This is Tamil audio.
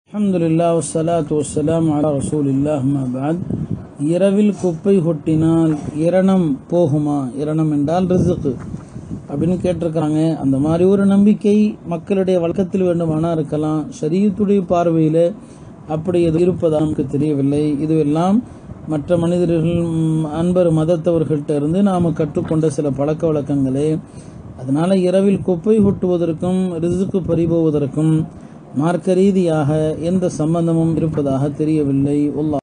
الحمد لله والصلاة والسلام على رسول الله ما بعد இரவில் குப்பை கொட்டினால் இரணம் போகுமா இரணம் என்றால் ரிசுக்கு அப்படின்னு கேட்டிருக்கிறாங்க அந்த மாதிரி ஒரு நம்பிக்கை மக்களுடைய வழக்கத்தில் வேண்டுமானா இருக்கலாம் ஷரீயத்துடைய பார்வையில் அப்படி எது இருப்பதாக நமக்கு தெரியவில்லை இதுவெல்லாம் மற்ற மனிதர்கள் ம், அன்பர் மதத்தவர்கள்ட்ட இருந்து நாம் கற்றுக்கொண்ட சில பழக்க வழக்கங்களே அதனால இரவில் குப்பை கொட்டுவதற்கும் ரிசுக்கு பறிபோவதற்கும் மார்க்க ரீதியாக எந்த சம்பந்தமும் இருப்பதாக தெரியவில்லை உல்லா